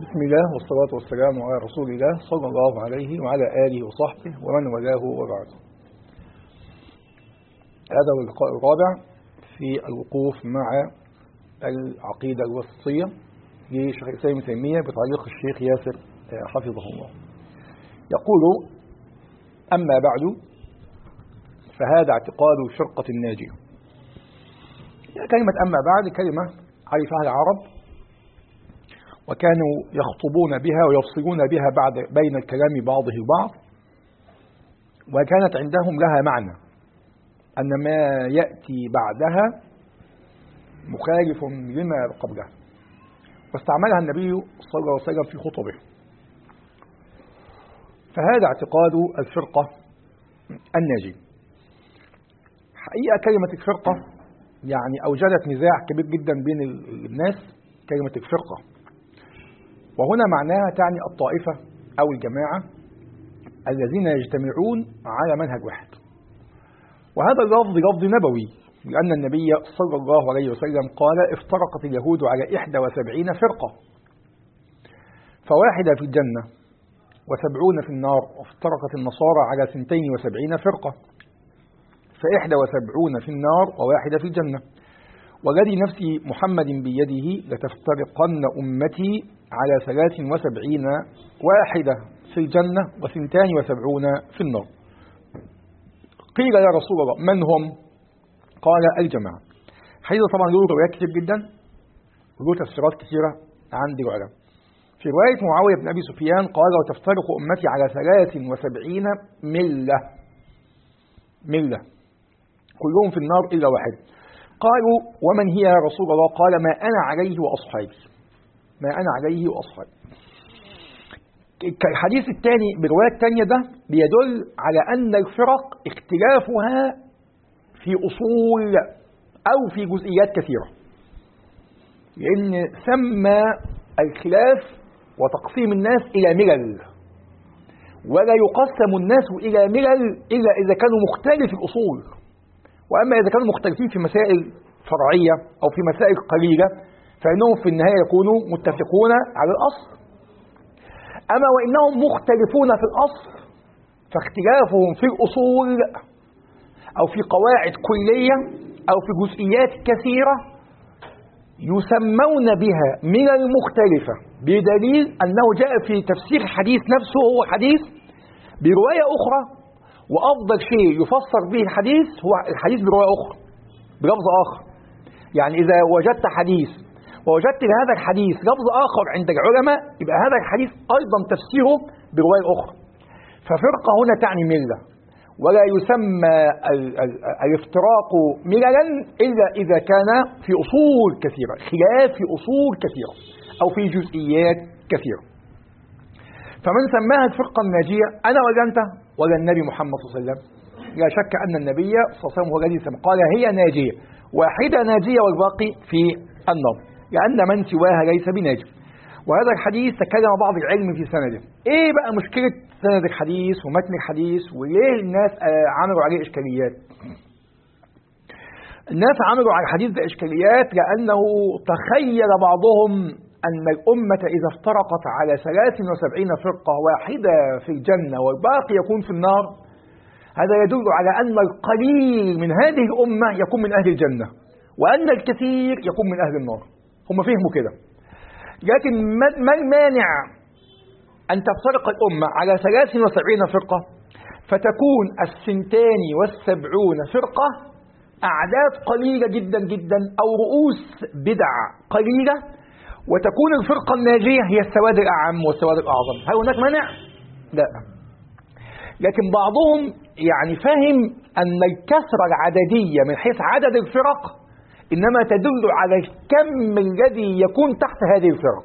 بسم الله والصلاة والسلام على رسول الله صلى الله عليه وعلى آله وصحبه ومن والاه وبعد هذا هو اللقاء الرابع في الوقوف مع العقيدة الوسطية لشيخ الإسلام ابن تيمية بتعليق الشيخ ياسر حفظه الله يقول أما بعد فهذا اعتقاد الفرقة الناجية كلمة أما بعد كلمة عرفها العرب وكانوا يخطبون بها ويفصلون بها بعد بين الكلام بعضه البعض وكانت عندهم لها معنى أن ما يأتي بعدها مخالف لما قبلها واستعملها النبي صلى الله عليه وسلم في خطبه فهذا اعتقاد الفرقة الناجية حقيقة كلمة الفرقة يعني أوجدت نزاع كبير جدا بين الناس كلمة الفرقة وهنا معناها تعني الطائفة أو الجماعة الذين يجتمعون على منهج واحد وهذا اللفظ لفظ نبوي لأن النبي صلى الله عليه وسلم قال افترقت اليهود على إحدى وسبعين فرقة فواحدة في الجنة وسبعون في النار وافترقت النصارى على سنتين وسبعين فرقة فإحدى وسبعون في النار وواحدة في الجنة والذي نفسي محمد بيده لتفترقن أمتي على ثلاث وسبعين واحدة في الجنة وثنتان وسبعون في النار قيل يا رسول الله من هم قال الجماعة حديث طبعا له روايات كتير جدا له تفسيرات كثيرة عند العلماء في رواية معاوية بن أبي سفيان قال وتفترق أمتي على ثلاث وسبعين ملة ملة كلهم في النار إلا واحد قالوا ومن هي يا رسول الله قال ما أنا عليه وأصحابي ما أنا عليه وأصحابي الحديث الثاني بالرواية الثانية ده بيدل على أن الفرق اختلافها في أصول أو في جزئيات كثيرة لأن سمى الخلاف وتقسيم الناس إلى ملل ولا يقسم الناس إلى ملل إلا إذا كانوا مختلف الأصول وأما إذا كانوا مختلفين في مسائل فرعية أو في مسائل قليلة فإنهم في النهاية يكونوا متفقون على الأصل أما وإنهم مختلفون في الأصل فاختلافهم في الأصول أو في قواعد كلية أو في جزئيات كثيرة يسمون بها من المختلفة بدليل أنه جاء في تفسير الحديث نفسه هو حديث برواية أخرى وأفضل شيء يفسر به الحديث هو الحديث برواية أخرى بلفظ آخر يعني إذا وجدت حديث ووجدت لهذا الحديث لفظ آخر عند العلماء يبقى هذا الحديث أيضا تفسيره برواية أخرى ففرقة هنا تعني ملة ولا يسمى الافتراق مللا إلا إذا كان في أصول كثيرة خلاف في أصول كثيرة أو في جزئيات كثيرة فمن سماها الفرقة الناجية أنا ولا أنت ولا النبي محمد صلى الله عليه وسلم لا شك أن النبي صلى الله عليه وسلم هو الذي سمى قال هي ناجية واحدة ناجية والباقي في النار لأن من سواها ليس بناجي وهذا الحديث تكلم بعض العلم في سنده ايه بقى مشكلة سند الحديث ومتن الحديث وليه الناس عملوا عليه إشكاليات الناس عملوا على الحديث ده إشكاليات لأنه تخيل بعضهم أن الأمة إذا افترقت على 73 فرقة واحدة في الجنة والباقي يكون في النار هذا يدل على أن القليل من هذه الأمة يكون من أهل الجنة وأن الكثير يكون من أهل النار هم فهموا كده لكن ما المانع أن تفترق الأمة على 73 فرقة فتكون السنتان والسبعون فرقة أعداد قليلة جدا جدا أو رؤوس بدع قليلة وتكون الفرقة الناجية هي السواد الأعم والسواد الأعظم هل هناك مانع؟ لا لكن بعضهم يعني فهم أن الكثرة العددية من حيث عدد الفرق إنما تدل على الكم الذي يكون تحت هذه الفرق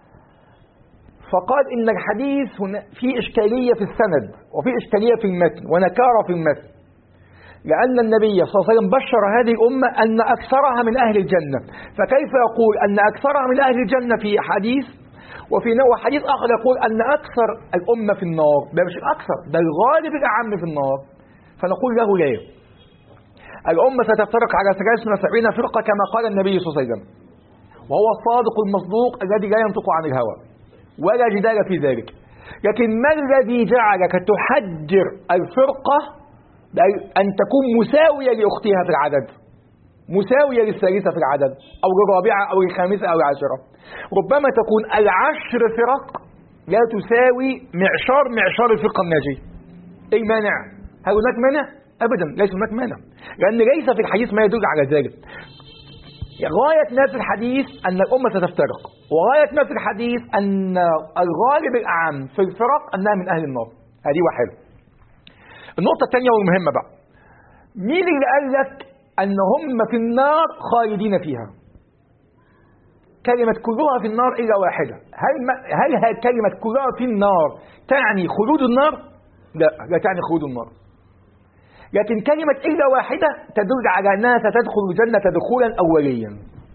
فقال إن الحديث فيه إشكالية في السند وفي إشكالية في المتن ونكارة في المتن لأن النبي صلى الله عليه وسلم بشر هذه الأمة أن أكثرها من أهل الجنة فكيف يقول أن أكثرها من أهل الجنة في حديث وفي نوع حديث آخر يقول أن أكثر الأمة في النار ده مش الأكثر ده الغالب الأعم في النار فنقول له ليه الأمة ستفترق على 73 فرقة كما قال النبي صلى الله عليه وسلم وهو الصادق المصدوق الذي لا ينطق عن الهوى ولا جدال في ذلك لكن ما الذي جعلك تحجر الفرقة أن تكون مساوية لأختها في العدد مساوية للثالثة في العدد أو للرابعة أو الخامسة أو العاشرة ربما تكون العشر فرق لا تساوي معشار معشار الفرقة الناجية إيه المانع؟ هل هناك مانع؟ أبدا ليس هناك مانع لأن ليس في الحديث ما يدل على ذلك غاية ما في الحديث أن الأمة ستفترق وغاية ما في الحديث أن الغالب الأعم في الفرق أنها من أهل النار هذه واحدة النقطة الثانية والمهمة بقى مين اللي قال لك أن هم في النار خالدين فيها كلمة كلها في النار إلا واحدة هل, ما هل كلمة كلها في النار تعني خلود النار لا لا تعني خلود النار لكن كلمة إلا واحدة تدل على أنها ستدخل الجنة دخولا أوليا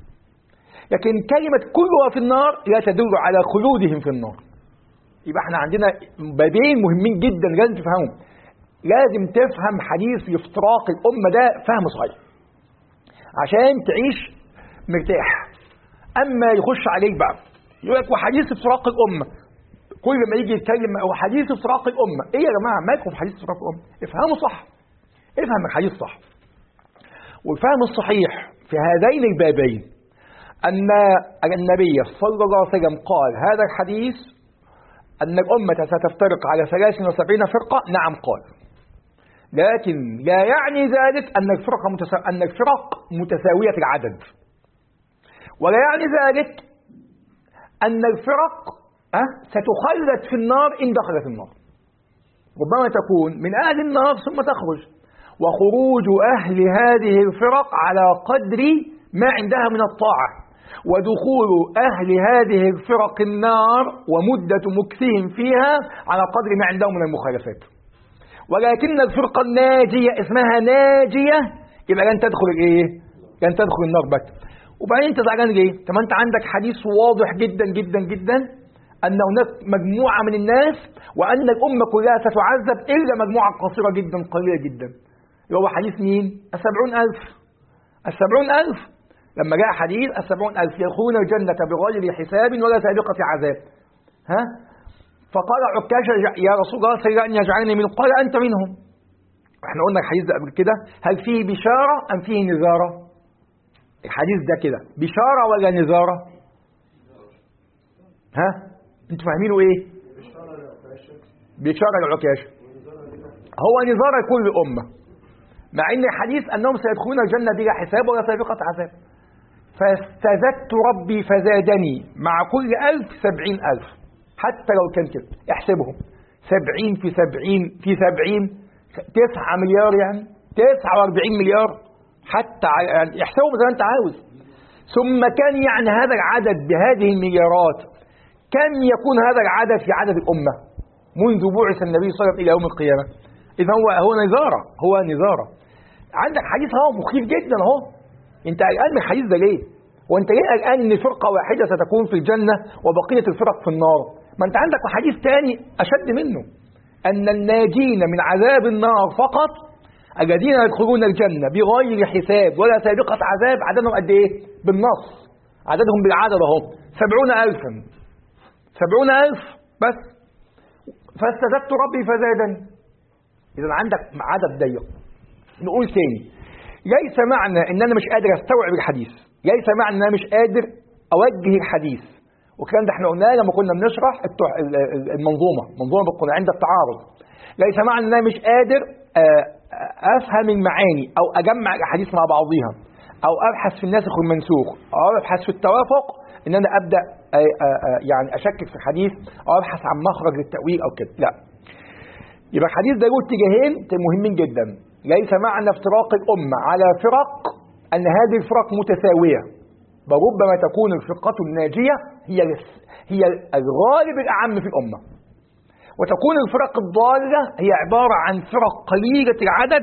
لكن كلمة كلها في النار لا تدل على خلودهم في النار يبقى احنا عندنا بابين مهمين جدا لازم تفهمهم لازم تفهم حديث افتراق الأمة ده فهم صحيح عشان تعيش مرتاح أما يخش عليك بقى يقول لك وحديث افتراق الأمة كل ما يجي يتكلم وحديث افتراق الأمة إيه يا جماعة مالكم في حديث افتراق الأمة افهموا صح افهم الحديث صح والفهم الصحيح في هذين البابين أن النبي صلى الله عليه وسلم قال هذا الحديث أن الأمة ستفترق على 73 فرقة نعم قال لكن لا يعني ذلك أن الفرق, متسا... أن الفرق متساوية في العدد ولا يعني ذلك أن الفرق أه؟ ستخلد في النار إن دخلت النار ربما تكون من أهل النار ثم تخرج وخروج أهل هذه الفرق على قدر ما عندها من الطاعة ودخول أهل هذه الفرق النار ومدة مكثهم فيها على قدر ما عندهم من المخالفات ولكن الفرقة الناجية اسمها ناجية يبقى لن تدخل الايه؟ لن تدخل النار بك وبعدين انت زعلان ليه؟ طب انت عندك حديث واضح جدا جدا جدا أن هناك مجموعة من الناس وأن الأمة كلها ستعذب إلا مجموعة قصيرة جدا قليلة جدا اللي هو حديث مين؟ السبعون ألف السبعون ألف لما جاء حديث السبعون ألف يدخلون الجنة بغير حساب ولا سابقة عذاب ها؟ فقال عكاشة يا رسول الله سيرى أن يجعلني من قال أنت منهم احنا قلنا الحديث ده قبل كده هل فيه بشارة أم فيه نذارة الحديث ده كده بشارة ولا نذارة ها انتوا فاهمينه ايه بشارة العكاشة هو نذارة كل أمة مع ان الحديث انهم سيدخلون الجنة بلا حساب ولا سابقة عذاب فاستزدت ربي فزادني مع كل ألف سبعين ألف حتى لو كان كده احسبهم سبعين في سبعين في سبعين تسعة مليار يعني تسعة واربعين مليار حتى يعني احسبهم زي ما انت عاوز ثم كان يعني هذا العدد بهذه المليارات كم يكون هذا العدد في عدد الأمة منذ بعث النبي صلى الله عليه وسلم إلى يوم القيامة إذا هو هو نظارة هو نظارة عندك حديث اهو مخيف جدا اهو انت قلقان من الحديث ده ليه؟ وانت ليه قلقان ان فرقة واحدة ستكون في الجنة وبقية الفرق في النار؟ ما انت عندك حديث تاني أشد منه أن الناجين من عذاب النار فقط الذين يدخلون الجنة بغير حساب ولا سابقة عذاب عددهم قد ايه؟ بالنص عددهم بالعدد اهو سبعون ألفا سبعون ألف بس فاستزدت ربي فزادني إذا عندك عدد ضيق نقول تاني ليس معنى ان انا مش قادر استوعب الحديث ليس معنى ان انا مش قادر اوجه الحديث والكلام ده احنا قلناه لما كنا بنشرح المنظومه منظومه بالقران عند التعارض ليس معنى ان انا مش قادر افهم المعاني او اجمع الاحاديث مع بعضها او ابحث في الناسخ والمنسوخ او ابحث في التوافق ان انا ابدا يعني اشكك في الحديث او ابحث عن مخرج للتاويل او كده لا يبقى الحديث ده له اتجاهين مهمين جدا ليس معنى افتراق الأمة على فرق أن هذه الفرق متساوية وربما تكون الفرقة الناجية هي هي الغالب الأعم في الأمة وتكون الفرق الضالة هي عبارة عن فرق قليلة العدد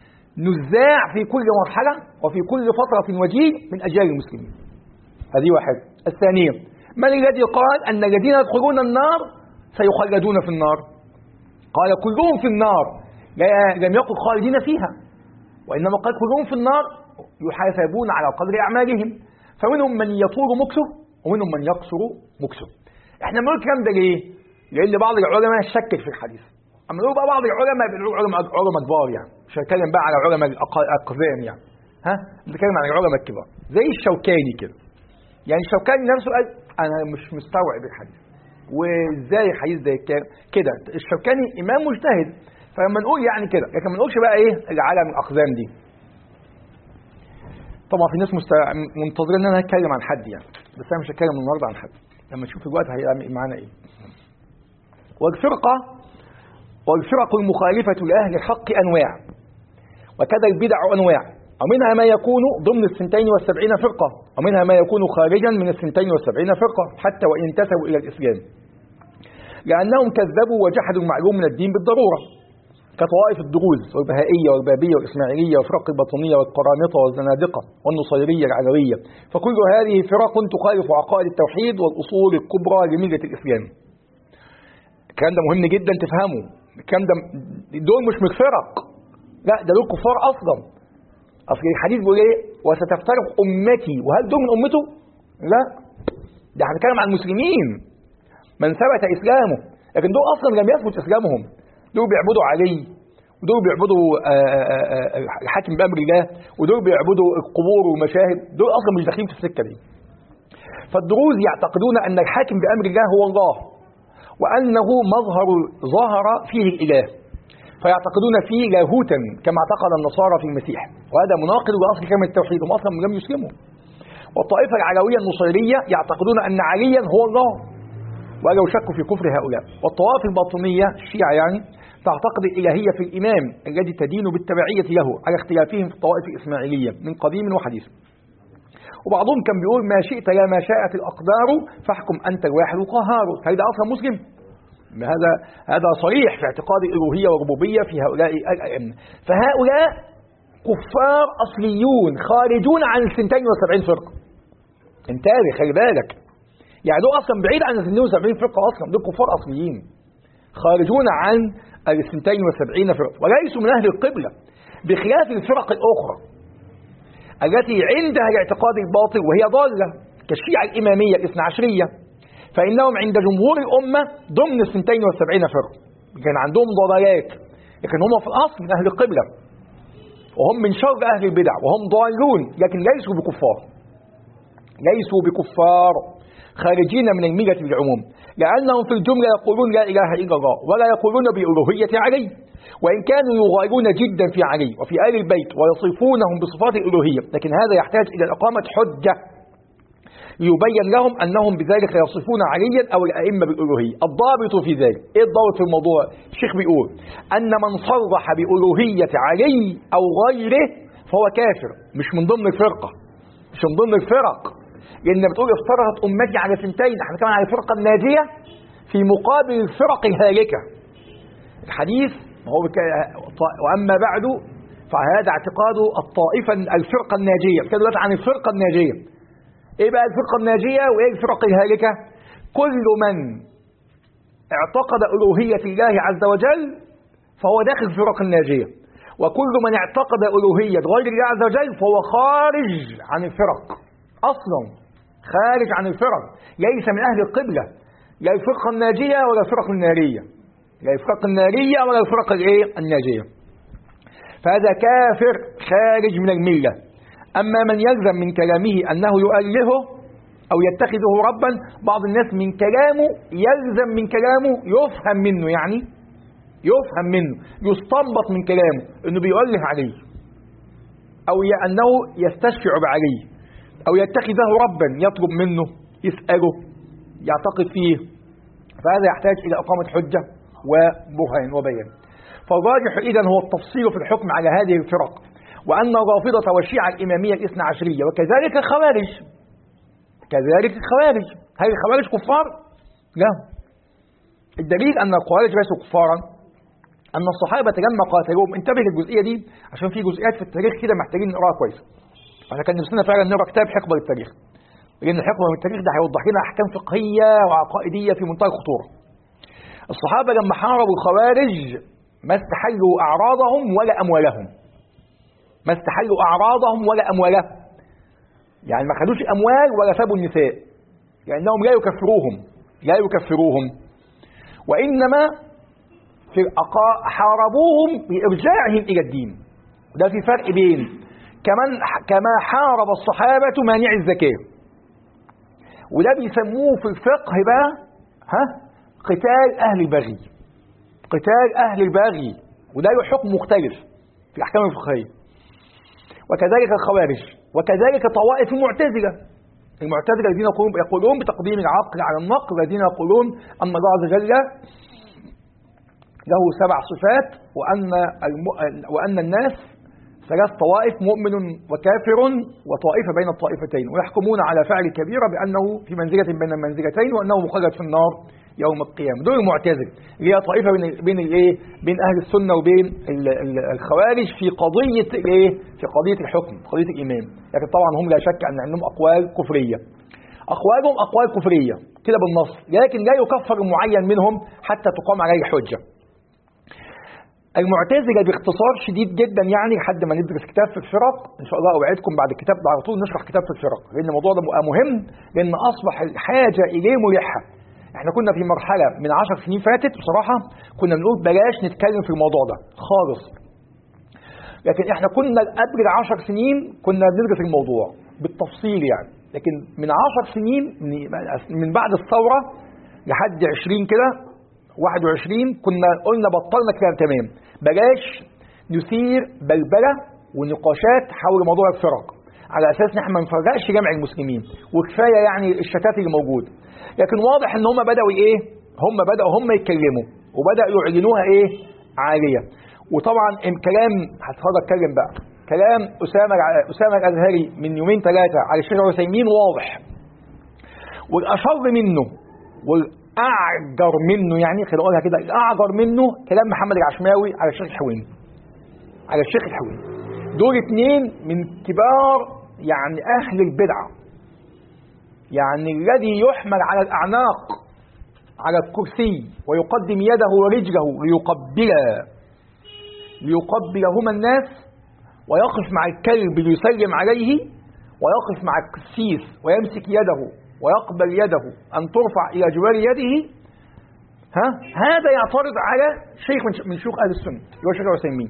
نزاع في كل مرحلة وفي كل فترة وجيه من أجيال المسلمين هذه واحدة الثانية من الذي قال أن الذين يدخلون النار سيخلدون في النار قال كلهم في النار لم يقل خالدين فيها وإنما قال كلهم في النار يحاسبون على قدر أعمالهم فمنهم من يطول مكسه ومنهم من يقصر مكسه احنا بنقول الكلام ده ليه؟ لان بعض العلماء شكك في الحديث اما نقول بقى بعض العلماء بنقول علماء علماء كبار يعني مش هنتكلم بقى على علماء الاقزام يعني ها بنتكلم عن العلماء الكبار زي الشوكاني كده يعني الشوكاني نفسه قال انا مش مستوعب الحديث وازاي الحديث ده كده الشوكاني امام مجتهد فلما نقول يعني كده لكن ما نقولش بقى ايه العالم الاقزام دي طبعا في ناس مست... منتظرين ان انا اتكلم عن حد يعني بس انا مش هتكلم النهارده عن حد لما نشوف الوقت هيعمل معانا ايه والفرقه والفرق المخالفه لاهل الحق انواع وكذا البدع انواع ومنها ما يكون ضمن السنتين والسبعين فرقة ومنها ما يكون خارجا من السنتين والسبعين فرقة حتى وإن انتسبوا إلى الإسلام لأنهم كذبوا وجحدوا المعلوم من الدين بالضرورة كطوائف الدروز والبهائية والبابية والإسماعيلية وفرق الباطنية والقرامطة والزنادقة والنصيرية العلوية فكل هذه فرق تخالف عقائد التوحيد والأصول الكبرى لملة الإسلام الكلام ده مهم جدا تفهمه الكلام ده دول مش من فرق لا ده دول كفار أصلا أصل الحديث بيقول إيه وستفترق أمتي وهل دول من أمته؟ لا ده احنا بنتكلم عن المسلمين من ثبت إسلامه لكن دول أصلا لم يثبت إسلامهم دول بيعبدوا علي ودول بيعبدوا الحاكم بأمر الله ودول بيعبدوا القبور والمشاهد دول أصلا مش داخلين في السكة دي فالدروز يعتقدون أن الحاكم بأمر الله هو الله وأنه مظهر ظهر فيه الإله فيعتقدون فيه لاهوتا كما اعتقد النصارى في المسيح وهذا مناقض لأصل كلمة التوحيد هم أصلا لم يسلموا والطائفة العلوية النصيرية يعتقدون أن عليا هو الله ولو شكوا في كفر هؤلاء والطوائف الباطنية الشيعة يعني تعتقد الإلهية في الإمام الذي تدين بالتبعية له على اختلافهم في الطوائف الإسماعيلية من قديم وحديث وبعضهم كان بيقول ما شئت يا ما شاءت الأقدار فاحكم أنت الواحد القهار هذا أصلا مسلم هذا هذا صريح في اعتقاد الألوهية والربوبية في هؤلاء الأئمة فهؤلاء كفار أصليون خارجون عن الثنتين وسبعين فرقة انتبه خلي بالك يعني دول أصلا بعيد عن الثنتين وسبعين فرقة أصلا دول كفار أصليين خارجون عن الثنتين وسبعين فرقة وليسوا من أهل القبلة بخلاف الفرق الأخرى التي عندها الاعتقاد الباطل وهي ضالة كالشيعة الإمامية الاثنى عشرية فإنهم عند جمهور الأمة ضمن الثنتين والسبعين فرقة كان عندهم ضلالات لكن هم في الأصل من أهل القبلة وهم من شر أهل البدع وهم ضالون لكن ليسوا بكفار ليسوا بكفار خارجين من الملة بالعموم لأنهم في الجملة يقولون لا إله إلا الله ولا يقولون بألوهية علي وإن كانوا يغالون جدا في علي وفي آل البيت ويصفونهم بصفات الألوهية لكن هذا يحتاج إلى إقامة حجة ليبين لهم أنهم بذلك يصفون عليا أو الأئمة بالألوهية الضابط في ذلك إيه الضابط في الموضوع الشيخ بيقول أن من صرح بألوهية علي أو غيره فهو كافر مش من ضمن الفرقة مش من ضمن الفرق لأن بتقول افترقت أمتي على سنتين احنا كمان على الفرقة الناجية في مقابل الفرق الهالكة الحديث هو بك... وأما بعد فهذا اعتقاد الطائفة الفرقة الناجية كده دلوقتي عن الفرقة الناجية ايه بقى الفرقة الناجية وايه الفرق الهالكة كل من اعتقد ألوهية الله عز وجل فهو داخل في الفرق الناجية وكل من اعتقد ألوهية غير الله عز وجل فهو خارج عن الفرق أصلا خارج عن الفرق ليس من أهل القبلة لا الفرقة الناجية ولا الفرق النارية لا الفرق النارية ولا الفرق الايه الناجية فهذا كافر خارج من الملة أما من يلزم من كلامه أنه يؤلهه أو يتخذه ربا بعض الناس من كلامه يلزم من كلامه يفهم منه يعني يفهم منه يستنبط من كلامه أنه بيؤله عليه أو أنه يستشفع بعلي أو يتخذه ربا يطلب منه يسأله يعتقد فيه فهذا يحتاج إلى إقامة حجة وبرهان وبيان فالراجح إذا هو التفصيل في الحكم على هذه الفرق وأن الرافضة والشيعة الإمامية الاثنى عشرية وكذلك الخوارج كذلك الخوارج هل الخوارج كفار؟ لا الدليل أن الخوارج ليسوا كفارا أن الصحابة لما قاتلوهم انتبه للجزئية دي عشان في جزئيات في التاريخ كده محتاجين نقراها كويس احنا كان نفسنا فعلا نقرا كتاب حقبة للتاريخ لأن الحقبة من التاريخ ده هيوضح لنا أحكام فقهية وعقائدية في منتهى الخطورة الصحابة لما حاربوا الخوارج ما استحلوا أعراضهم ولا أموالهم ما استحلوا أعراضهم ولا أموالهم يعني ما خدوش أموال ولا سابوا النساء لأنهم لا يكفروهم لا يكفروهم وإنما في حاربوهم بإرجاعهم إلى الدين ده في فرق بين كمان كما حارب الصحابة مانع الزكاة وده بيسموه في الفقه بقى ها قتال أهل البغي قتال أهل البغي وده له حكم مختلف في الأحكام الفقهية وكذلك الخوارج وكذلك طوائف المعتزلة المعتزلة الذين يقولون بتقديم العقل على النقل الذين يقولون أن الله عز وجل له سبع صفات وأن الم... وأن الناس ثلاث طوائف مؤمن وكافر وطائفة بين الطائفتين ويحكمون على فعل كبيرة بأنه في منزلة بين المنزلتين وأنه مخرج في النار يوم القيامة دول المعتزل اللي هي طائفة بين بين الايه بين أهل السنة وبين الخوارج في قضية الايه في قضية الحكم قضية الإمام لكن طبعا هم لا شك أن عندهم أقوال كفرية أقوالهم أقوال كفرية كده بالنص لكن لا يكفر معين منهم حتى تقام عليه الحجة المعتزلة باختصار شديد جدا يعني لحد ما ندرس كتاب في الفرق ان شاء الله اوعدكم بعد الكتاب ده على طول نشرح كتاب في الفرق لان الموضوع ده مهم لان اصبح الحاجة اليه ملحة احنا كنا في مرحلة من عشر سنين فاتت بصراحة كنا بنقول بلاش نتكلم في الموضوع ده خالص لكن احنا كنا قبل العشر سنين كنا بندرس الموضوع بالتفصيل يعني لكن من عشر سنين من بعد الثورة لحد عشرين كده 21 كنا قلنا بطلنا كلام تمام بلاش نثير بلبله ونقاشات حول موضوع الفرق على اساس ان احنا ما نفرقش جمع المسلمين وكفايه يعني الشتات اللي موجود لكن واضح ان هم بداوا ايه هم بداوا هم يتكلموا وبداوا يعلنوها ايه عاليه وطبعا كلام هتفضل اتكلم بقى كلام اسامه اسامه الازهري من يومين ثلاثه على الشيخ عثيمين واضح والاشر منه اعجر منه يعني خلينا نقولها كده الاعجر منه كلام محمد العشماوي على الشيخ الحويني على الشيخ الحويني دول اتنين من كبار يعني اهل البدعه يعني الذي يحمل على الاعناق على الكرسي ويقدم يده ورجله ليقبلا ليقبلهما الناس ويقف مع الكلب ليسلم عليه ويقف مع القسيس ويمسك يده ويقبل يده أن ترفع إلى جوار يده ها هذا يعترض على شيخ من شيوخ أهل السنة اللي هو الشيخ العثيمين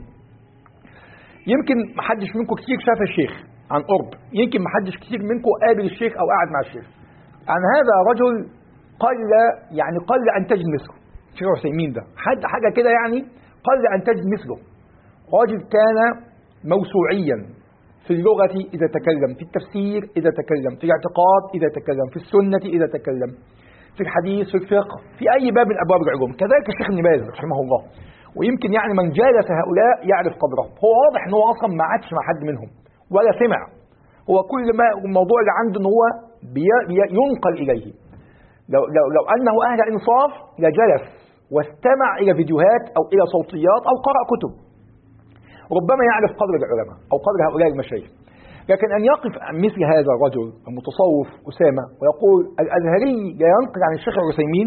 يمكن ما حدش منكم كتير شاف الشيخ عن قرب يمكن ما حدش كتير منكم قابل الشيخ أو قاعد مع الشيخ عن هذا رجل قل يعني قل أن تجد مثله الشيخ العثيمين ده حد حاجة كده يعني قل أن تجد مثله راجل كان موسوعيا في اللغة إذا تكلم في التفسير إذا تكلم في الاعتقاد إذا تكلم في السنة إذا تكلم في الحديث في الفقه في أي باب من أبواب العلوم كذلك الشيخ ابن باز رحمه الله ويمكن يعني من جالس هؤلاء يعرف قدره هو واضح ان هو اصلا ما عادش مع حد منهم ولا سمع هو كل ما الموضوع اللي عنده ان هو بي ينقل اليه لو, لو, لو انه اهل انصاف لجلس واستمع الى فيديوهات او الى صوتيات او قرأ كتب ربما يعرف قدر العلماء أو قدر هؤلاء المشايخ لكن أن يقف مثل هذا الرجل المتصوف أسامة ويقول الأزهري لا ينقل عن الشيخ العثيمين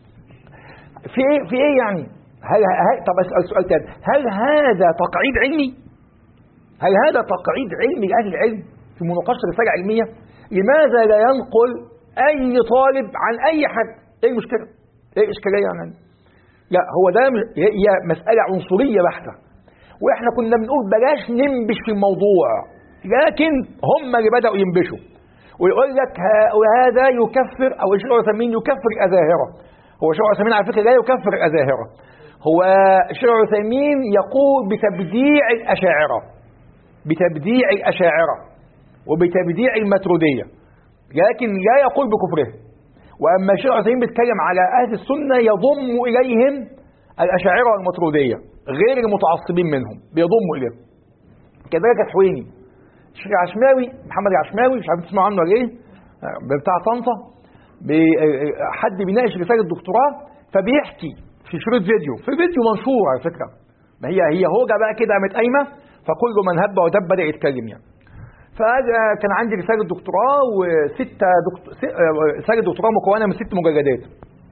في إيه في إيه يعني؟ هل, هل طب أسأل سؤال تاني هل هذا تقعيد علمي؟ هل هذا تقعيد علمي لأهل العلم في مناقشة رسالة علمية؟ لماذا لا ينقل أي طالب عن أي حد؟ إيه المشكلة؟ إيه الإشكالية يعني؟ لا هو ده هي مسألة عنصرية بحتة واحنا كنا بنقول بلاش ننبش في الموضوع لكن هم اللي بدأوا ينبشوا ويقول لك هذا يكفر او الشيخ العثيمين يكفر الازاهره هو الشيخ العثيمين على فكره لا يكفر الازاهره هو الشيخ العثيمين يقول بتبديع الاشاعره بتبديع الاشاعره وبتبديع الماتروديه لكن لا يقول بكفره واما الشيخ العثيمين بيتكلم على اهل السنه يضم اليهم الاشاعره والماتروديه غير المتعصبين منهم بيضموا اليهم كذلك الحويني الشيخ العشماوي محمد العشماوي مش عارف تسمعوا عنه ولا ايه بتاع طنطا حد بيناقش رساله دكتوراه فبيحكي في شريط فيديو في فيديو منشور على فكره ما هي هي هوجه بقى كده قامت قايمه فكل من هب ودب بدا يتكلم يعني فكان عندي رساله دكتوراه وستة دكتور رساله دكتوراه مكونه من ست مجلدات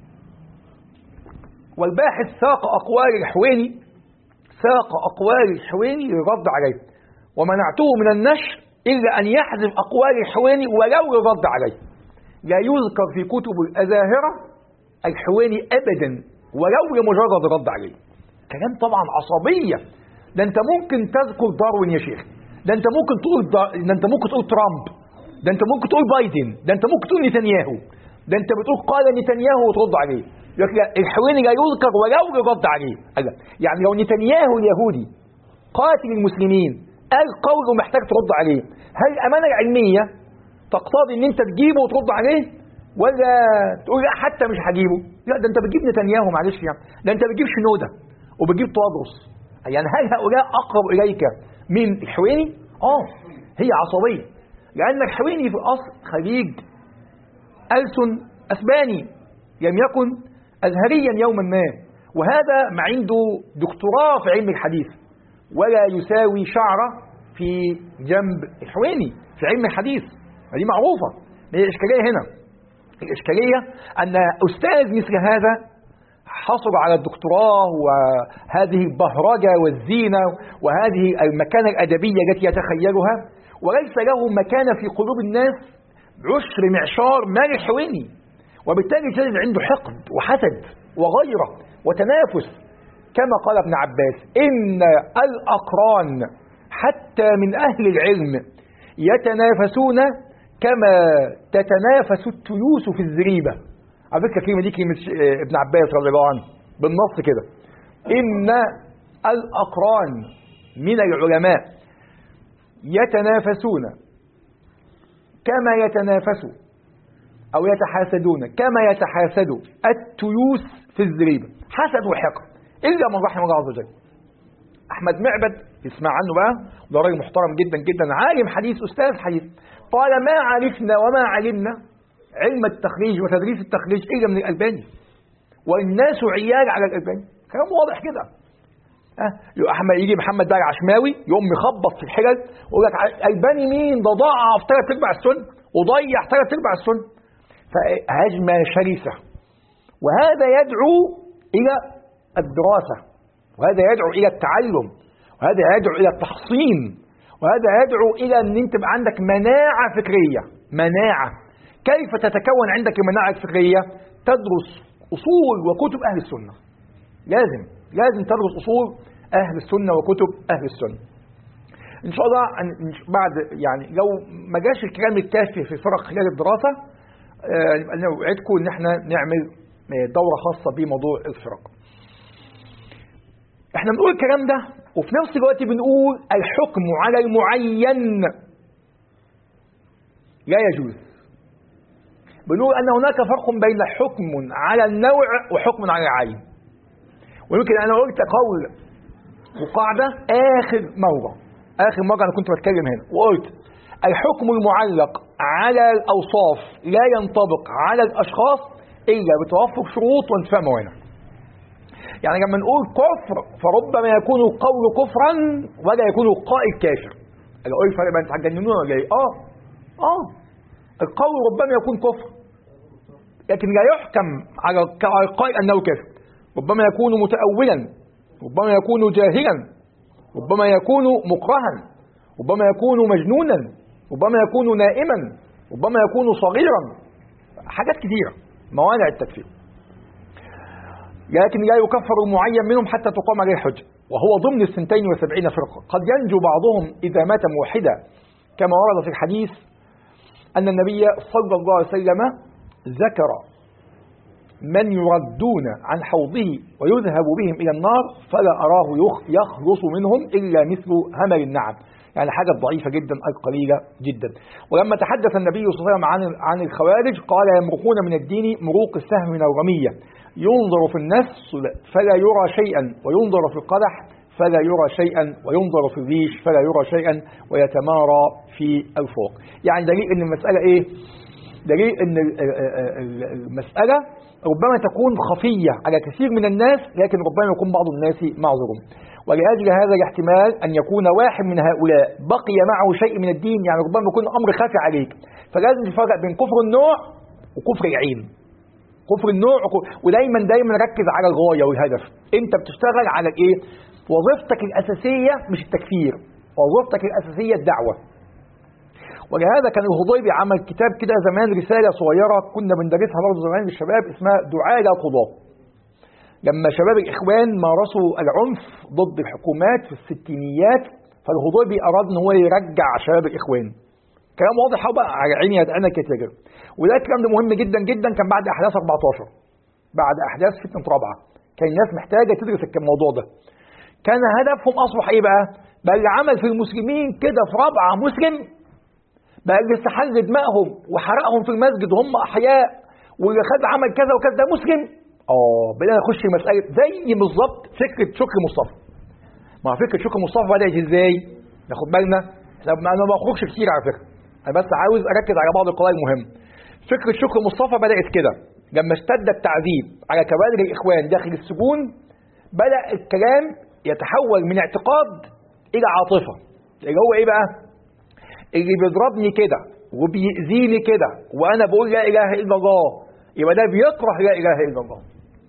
والباحث ساق اقوال الحويني ساق أقوال الحويني للرد عليه ومنعته من النشر إلا أن يحذف أقوال الحويني ولو للرد عليه لا يذكر في كتب الأزاهرة الحويني ابدا ولو لمجرد الرد عليه كلام طبعا عصبيه ده انت ممكن تذكر داروين يا شيخ ده انت ممكن تقول دا... ده انت ممكن تقول ترامب ده انت ممكن تقول بايدن ده انت ممكن تقول نتنياهو ده انت بتقول قال نتنياهو وترد عليه يقول لك الحويني لا يذكر ولو لرد عليه يعني لو نتنياهو اليهودي قاتل المسلمين قال قول محتاج ترد عليه هل الامانه العلميه تقتضي ان انت تجيبه وترد عليه ولا تقول لا حتى مش هجيبه لا ده انت بتجيب نتنياهو معلش يعني ده انت بتجيب شنوده وبتجيب طادرس يعني هل هؤلاء اقرب اليك من الحويني اه هي عصبيه لان الحويني في الاصل خريج ألسن اسباني لم يكن ازهريا يوما ما وهذا ما عنده دكتوراه في علم الحديث ولا يساوي شعره في جنب الحويني في علم الحديث دي معروفه هي الاشكاليه هنا الاشكاليه ان استاذ مثل هذا حصل على الدكتوراه وهذه البهرجه والزينه وهذه المكانه الادبيه التي يتخيلها وليس له مكانه في قلوب الناس عشر معشار مال الحويني وبالتالي تجد عنده حقد وحسد وغيره وتنافس كما قال ابن عباس إن الأقران حتى من أهل العلم يتنافسون كما تتنافس التيوس في الزريبة على فكرة الكلمة دي كلمة ابن عباس رضي الله عنه بالنص كده إن الأقران من العلماء يتنافسون كما يتنافسوا أو يتحاسدون كما يتحاسد التيوس في الزريبة حسد وحقد إلا من رحم الله عز وجل أحمد معبد يسمع عنه بقى ده راجل محترم جدا جدا عالم حديث أستاذ حديث قال ما عرفنا وما علمنا علم التخريج وتدريس التخريج إلا من الألباني والناس عيال على الألباني كلام واضح كده أه أحمد يجي محمد بقى عشماوي يقوم يخبط في الحجج ويقول لك الباني مين ده ضاعف ثلاث ارباع السنه وضيع ثلاث ارباع السنه فهجمه شرسه وهذا يدعو الى الدراسه وهذا يدعو الى التعلم وهذا يدعو الى التحصين وهذا يدعو الى ان انت يبقى عندك مناعه فكريه مناعه كيف تتكون عندك المناعه الفكريه تدرس اصول وكتب اهل السنه لازم لازم تدرس اصول اهل السنه وكتب اهل السنه ان شاء الله بعد يعني لو ما جاش الكلام الكافي في فرق خلال الدراسه يبقى انا اوعدكم ان احنا نعمل دوره خاصه بموضوع الفرق احنا بنقول الكلام ده وفي نفس الوقت بنقول الحكم على المعين لا يجوز بنقول ان هناك فرق بين حكم على النوع وحكم على العين ويمكن انا قلت قول وقاعده اخر مره اخر مره انا كنت بتكلم هنا وقلت الحكم المعلق على الاوصاف لا ينطبق على الاشخاص الا بتوفر شروط وانتفاء موانع يعني لما نقول كفر فربما يكون القول كفرا ولا يكون القائل كافر انا اقول الفرق بين هتجننونا ولا ايه اه اه القول ربما يكون كفر لكن لا يحكم على القائل انه كافر ربما يكون متأولا ربما يكون جاهلا ربما يكون مكرها ربما يكون مجنونا ربما يكون نائما ربما يكون صغيرا حاجات كثيرة موانع التكفير لكن لا يكفر المعين منهم حتى تقام عليه الحجة وهو ضمن السنتين وسبعين فرقة قد ينجو بعضهم إذا مات موحدا كما ورد في الحديث أن النبي صلى الله عليه وسلم ذكر من يردون عن حوضه ويذهب بهم إلى النار فلا أراه يخلص منهم إلا مثل همل النعم يعني حاجة ضعيفة جدا أي قليلة جدا ولما تحدث النبي صلى الله عليه وسلم عن عن الخوارج قال يمرقون من الدين مروق السهم من الرمية ينظر في النفس فلا يرى شيئا وينظر في القدح فلا يرى شيئا وينظر في الريش فلا يرى شيئا ويتمارى في الفوق يعني دليل ان المسألة ايه دليل ان المسألة ربما تكون خفية على كثير من الناس لكن ربما يكون بعض الناس معذورون ولأجل هذا الاحتمال أن يكون واحد من هؤلاء بقي معه شيء من الدين يعني ربما يكون الأمر خافي عليك فلازم تفرق بين كفر النوع وكفر العين كفر النوع ودايما دايما ركز على الغاية والهدف انت بتشتغل على ايه وظيفتك الأساسية مش التكفير وظيفتك الأساسية الدعوة ولهذا كان الهضيبي عمل كتاب كده زمان رسالة صغيرة كنا بندرسها برضه زمان للشباب اسمها دعاء إلى القضاة لما شباب الإخوان مارسوا العنف ضد الحكومات في الستينيات فالهضيبي أراد أن هو يرجع شباب الإخوان كلام واضح أهو بقى على عيني أنا كتير وده الكلام ده مهم جدا جدا كان بعد أحداث 14 بعد أحداث فتنة رابعة كان الناس محتاجة تدرس الموضوع ده كان هدفهم أصبح إيه بقى؟ بقى اللي عمل في المسلمين كده في رابعة مسلم بقى اللي استحل دمائهم وحرقهم في المسجد وهم أحياء واللي خد عمل كذا وكذا ده مسلم اه بدأنا نخش في مسألة زي بالظبط فكرة شكر مصطفى ما فكرة شكر مصطفى بدأت ازاي؟ ناخد بالنا انا ما بخرجش كتير على فكرة انا بس عاوز اركز على بعض القضايا المهمة فكرة شكر مصطفى بدأت كده لما اشتد التعذيب على كبادر الإخوان داخل السجون بدأ الكلام يتحول من اعتقاد إلى عاطفة اللي هو إيه بقى؟ اللي بيضربني كده وبيأذيني كده وأنا بقول لا إله إلا الله يبقى ده بيكره لا إله إلا الله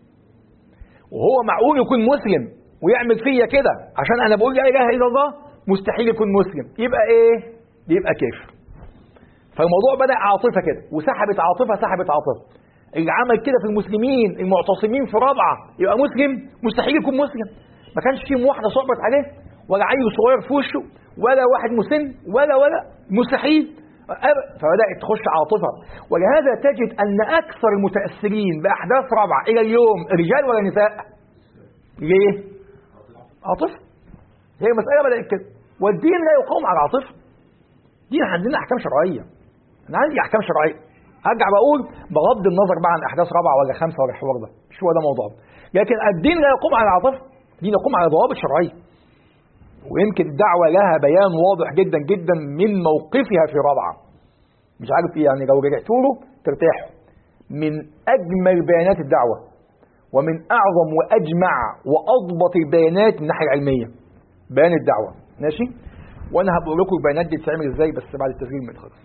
وهو معقول يكون مسلم ويعمل فيا كده عشان أنا بقول لا إله إلا الله مستحيل يكون مسلم يبقى إيه؟ يبقى كافر فالموضوع بدأ عاطفة كده وسحبت عاطفة سحبت عاطفة اللي عمل كده في المسلمين المعتصمين في رابعة يبقى مسلم مستحيل يكون مسلم ما كانش فيهم واحدة صعبت عليه ولا عيل صغير في وشه ولا واحد مسن ولا ولا مستحيل فبدأت تخش عاطفة ولهذا تجد أن أكثر المتأثرين بأحداث رابعة إلى اليوم رجال ولا نساء ليه؟ عاطفة هي مسألة بدأت كده والدين لا يقوم على العاطفة دين عندنا أحكام شرعية أنا عندي أحكام شرعية هرجع بقول بغض النظر بقى عن أحداث رابعة ولا خمسة ولا الحوار ده مش هو ده موضوع لكن الدين لا يقوم على العاطفة الدين يقوم على ضوابط شرعية ويمكن الدعوة لها بيان واضح جدا جدا من موقفها في رابعة مش عارف ايه يعني لو رجعتوا له ترتاحوا من أجمل بيانات الدعوة ومن أعظم وأجمع وأضبط البيانات من الناحية العلمية بيان الدعوة ماشي وأنا هبقول لكم البيانات دي بتتعمل ازاي بس بعد التسجيل ما يتخلص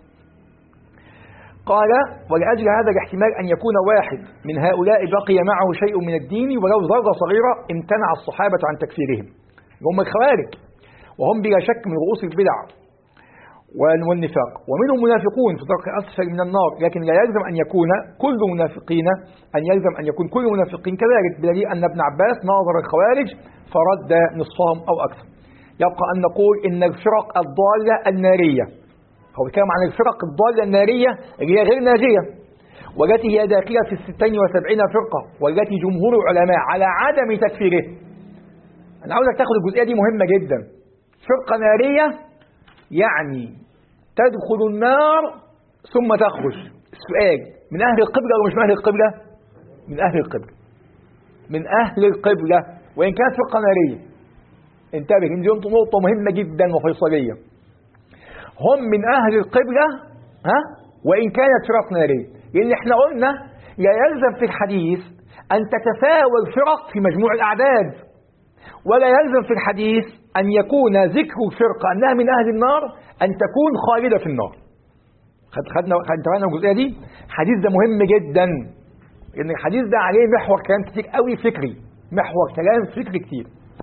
قال ولأجل هذا الاحتمال أن يكون واحد من هؤلاء بقي معه شيء من الدين ولو ذرة صغيرة امتنع الصحابة عن تكفيرهم هم الخوارج وهم بلا شك من رؤوس البدع والنفاق ومنهم منافقون في درك أسفل من النار لكن لا يلزم أن يكون كل منافقين أن يلزم أن يكون كل منافقين كذلك بدليل أن ابن عباس ناظر الخوارج فرد نصفهم أو أكثر يبقى أن نقول إن الفرق الضالة النارية هو بيتكلم عن الفرق الضالة النارية اللي هي غير ناجية والتي هي داخلة في الستين وسبعين فرقة والتي جمهور العلماء على عدم تكفيره أنا عاوزك تاخد الجزئية دي مهمة جدا فرقة نارية يعني تدخل النار ثم تخرج السؤال من أهل القبلة ولا مش من أهل القبلة من أهل القبلة من أهل القبلة وإن كانت فرقة نارية انتبه دي نقطة مهمة جدا وفيصلية هم من أهل القبلة ها وإن كانت فرق نارية لأن احنا قلنا لا يلزم في الحديث أن تتساوى الفرق في مجموع الأعداد ولا يلزم في الحديث أن يكون ذكر الفرقة أنها من أهل النار أن تكون خالدة في النار خدنا خدنا الجزئية دي الحديث ده مهم جدا لأن الحديث ده عليه محور كلام كتير قوي فكري محور كلام فكري كتير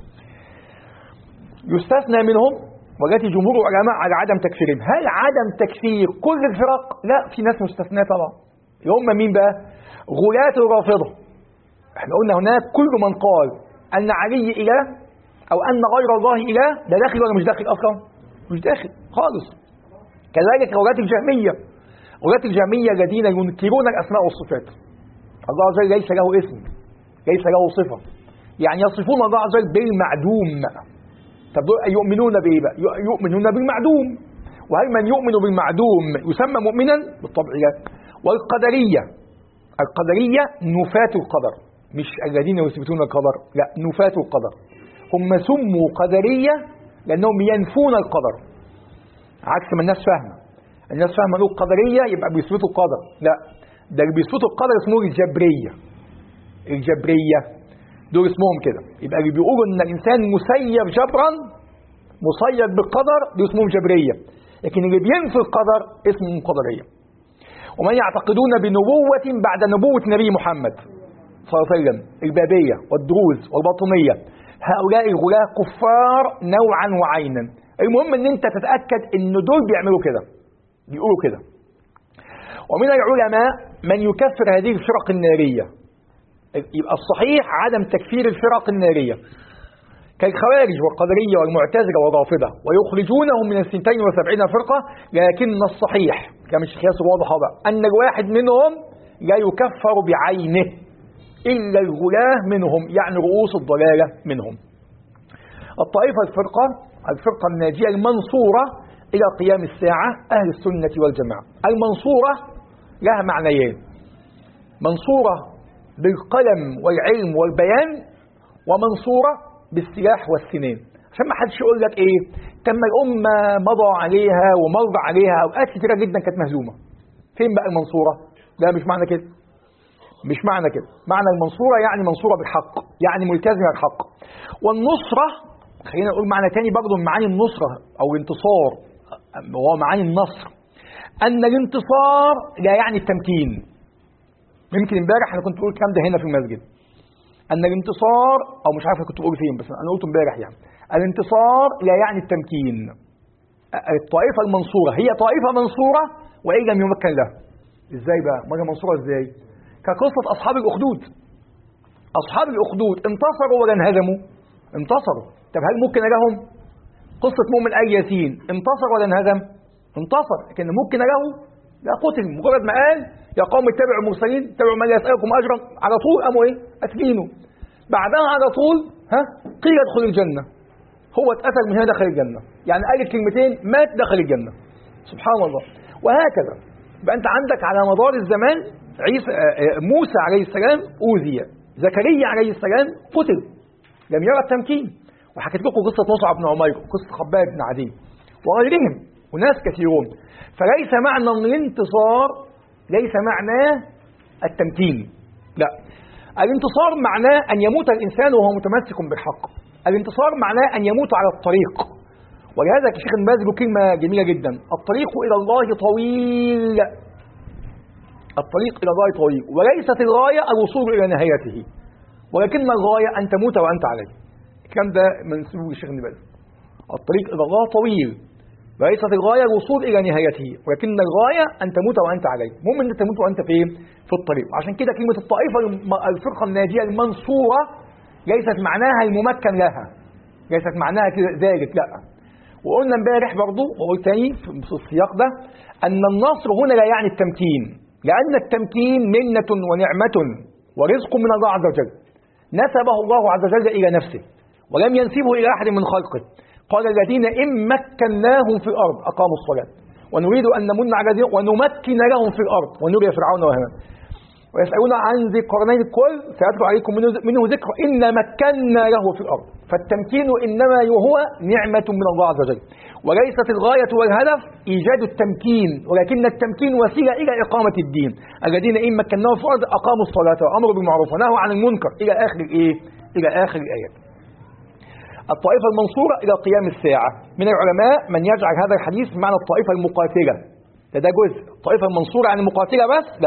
يستثنى منهم وجاتي جمهور العلماء على عدم تكفيرهم هل عدم تكفير كل الفرق لا في ناس مستثناة طبعا هم مين بقى غلاة الرافضة احنا قلنا هناك كل من قال أن علي إله أو أن غير الله إله ده داخل ولا مش داخل أصلا مش داخل خالص كذلك غلاة الجهمية غلاة الجهمية الذين ينكرون الأسماء والصفات الله عز وجل ليس له اسم ليس له صفة يعني يصفون الله عز وجل بالمعدوم طب يؤمنون بايه بقى يؤمنون بالمعدوم وهل من يؤمن بالمعدوم يسمى مؤمنا بالطبع لا والقدريه القدريه نفاة القدر مش الذين يثبتون القدر لا نفاة القدر هم سموا قدريه لانهم ينفون القدر عكس ما الناس فاهمه الناس فاهمه انه القدريه يبقى بيثبتوا القدر لا ده اللي بيثبتوا القدر اسمه الجبريه الجبريه دول اسمهم كده يبقى اللي بيقولوا ان الانسان مسير جبرا مسير بالقدر دول اسمهم جبريه لكن اللي بينفي القدر اسمهم قدريه ومن يعتقدون بنبوة بعد نبوة النبي محمد صلى الله عليه وسلم البابية والدروز والباطنية هؤلاء الغلاة كفار نوعا وعينا المهم ان انت تتأكد ان دول بيعملوا كده بيقولوا كده ومن العلماء من يكفر هذه الفرق النارية يبقى الصحيح عدم تكفير الفرق النارية كالخوارج والقدرية والمعتزلة والرافضة ويخرجونهم من السنتين وسبعين فرقة لكن الصحيح كما الشيخ ياسر واضح بقى أن الواحد منهم لا يكفر بعينه إلا الغلاة منهم يعني رؤوس الضلالة منهم الطائفة الفرقة الفرقة الناجية المنصورة إلى قيام الساعة أهل السنة والجماعة المنصورة لها معنيين منصورة بالقلم والعلم والبيان ومنصورة بالسلاح والسنين عشان ما حدش يقول لك ايه تم الأمة مضى عليها ومر عليها أوقات كتيرة جدا كانت مهزومة فين بقى المنصورة لا مش معنى كده مش معنى كده معنى المنصورة يعني منصورة بالحق يعني ملتزمة بالحق والنصرة خلينا نقول معنى تاني برضه من معاني النصرة أو الانتصار وهو معاني النصر أن الانتصار لا يعني التمكين يمكن امبارح أنا كنت بقول الكلام ده هنا في المسجد أن الانتصار أو مش عارف كنت بقول فين بس أنا قلته امبارح يعني الانتصار لا يعني التمكين الطائفة المنصورة هي طائفة منصورة وإن لم يمكن لها إزاي بقى؟ ما هي منصورة إزاي؟ كقصة أصحاب الأخدود أصحاب الأخدود انتصروا ولا انهزموا؟ انتصروا طب هل ممكن لهم؟ قصة مؤمن آل ياسين انتصر ولا انهزم؟ انتصر لكن ممكن له؟ لا قتل مجرد ما قال يا قوم اتبعوا المرسلين اتبعوا من لا يسألكم أجرا على طول قاموا إيه؟ قاتلينه بعدها على طول ها قيل ادخل الجنة هو اتقتل من هنا دخل الجنة يعني قال الكلمتين مات دخل الجنة سبحان الله وهكذا يبقى أنت عندك على مدار الزمان عيسى موسى عليه السلام أوذي زكريا عليه السلام قتل لم يرى التمكين وحكيت لكم قصة مصعب بن عمير قصة خباب بن عدي وغيرهم وناس كثيرون فليس معنى الانتصار ليس معناه التمكين لا الانتصار معناه أن يموت الإنسان وهو متمسك بالحق الانتصار معناه أن يموت على الطريق ولهذا الشيخ الباز له كلمة جميلة جدا الطريق إلى الله طويل الطريق إلى الله طويل وليست الغاية الوصول إلى نهايته ولكن الغاية أن تموت وأنت عليه الكلام ده منسوب للشيخ ابن باز الطريق إلى الله طويل وليست الغاية الوصول إلى نهايته ولكن الغاية أن تموت وأنت عليه المهم أن تموت وأنت فين في الطريق عشان كده كلمة الطائفة الفرقة الناجية المنصورة ليست معناها الممكن لها ليست معناها كده ذلك لا وقلنا امبارح برضه وقلت تاني في السياق ده أن النصر هنا لا يعني التمكين لأن التمكين منة ونعمة ورزق من الله عز وجل نسبه الله عز وجل إلى نفسه ولم ينسبه إلى أحد من خلقه قال الذين إن مكناهم في الأرض أقاموا الصلاة ونريد أن نمن على الذين ونمكن لهم في الأرض ونري فرعون وهامان ويسألون عن ذي القرنين الكل سيتلو عليكم منه, منه ذكر إن مكنا له في الأرض فالتمكين إنما هو نعمة من الله عز وجل وليست الغاية والهدف إيجاد التمكين ولكن التمكين وسيلة إلى إقامة الدين الذين إن مكناهم في الأرض أقاموا الصلاة وأمروا بالمعروف ونهوا عن المنكر إلى آخر الإيه؟ إلى آخر الآيات الطائفة المنصورة إلى قيام الساعة من العلماء من يجعل هذا الحديث بمعنى الطائفة المقاتلة ده ده جزء الطائفة المنصورة يعني المقاتلة بس لا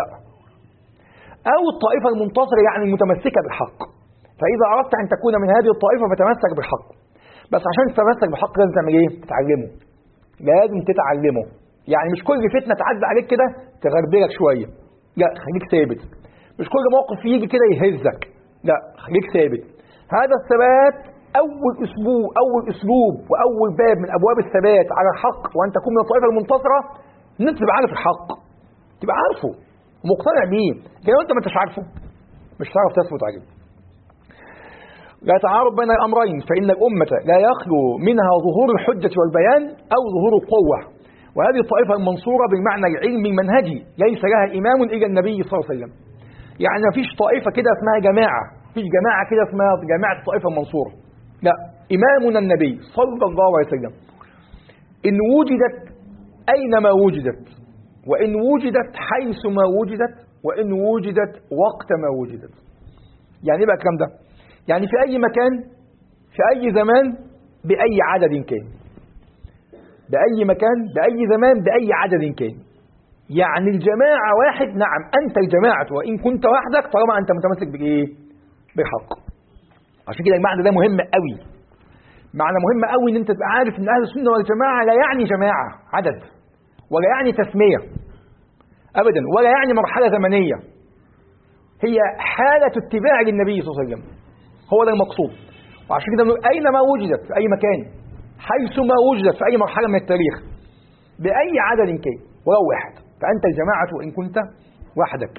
أو الطائفة المنتصرة يعني المتمسكة بالحق فإذا أردت أن تكون من هذه الطائفة فتمسك بالحق بس عشان تتمسك بالحق لازم تعمل إيه؟ تتعلمه لازم تتعلمه يعني مش كل فتنة تعدي عليك كده تغربلك شوية لا خليك ثابت مش كل موقف يجي كده يهزك لا خليك ثابت هذا الثبات أول أسلوب أول أسلوب وأول باب من أبواب الثبات على الحق وأن تكون من الطائفة المنتصرة إن أنت تبقى عارف الحق تبقى عارفه ومقتنع بيه لكن لو أنت ما أنتش عارفه مش هتعرف تثبت عليه لا تعارض بين الأمرين فإن الأمة لا يخلو منها ظهور الحجة والبيان أو ظهور القوة وهذه الطائفة المنصورة بالمعنى العلمي المنهجي ليس لها إمام إلا النبي صلى الله عليه وسلم يعني ما فيش طائفة كده اسمها جماعة فيش جماعة كده اسمها جماعة الطائفة المنصورة لا إمامنا النبي صلى الله عليه وسلم إن وجدت أينما وجدت وإن وجدت حيث ما وجدت وإن وجدت وقت ما وجدت يعني بقى الكلام ده يعني في أي مكان في أي زمان بأي عدد كان بأي مكان بأي زمان بأي عدد كان يعني الجماعة واحد نعم أنت الجماعة وإن كنت وحدك طالما أنت متمسك بإيه بالحق عشان كده المعنى ده مهم قوي معنى مهم قوي ان انت تبقى عارف ان اهل السنه والجماعه لا يعني جماعه عدد ولا يعني تسمية أبدا ولا يعني مرحلة زمنية هي حالة اتباع للنبي صلى الله عليه وسلم هو ده المقصود وعشان كده نقول أينما وجدت في أي مكان حيثما وجدت في أي مرحلة من التاريخ بأي عدد كان ولو واحد فأنت الجماعة وإن كنت وحدك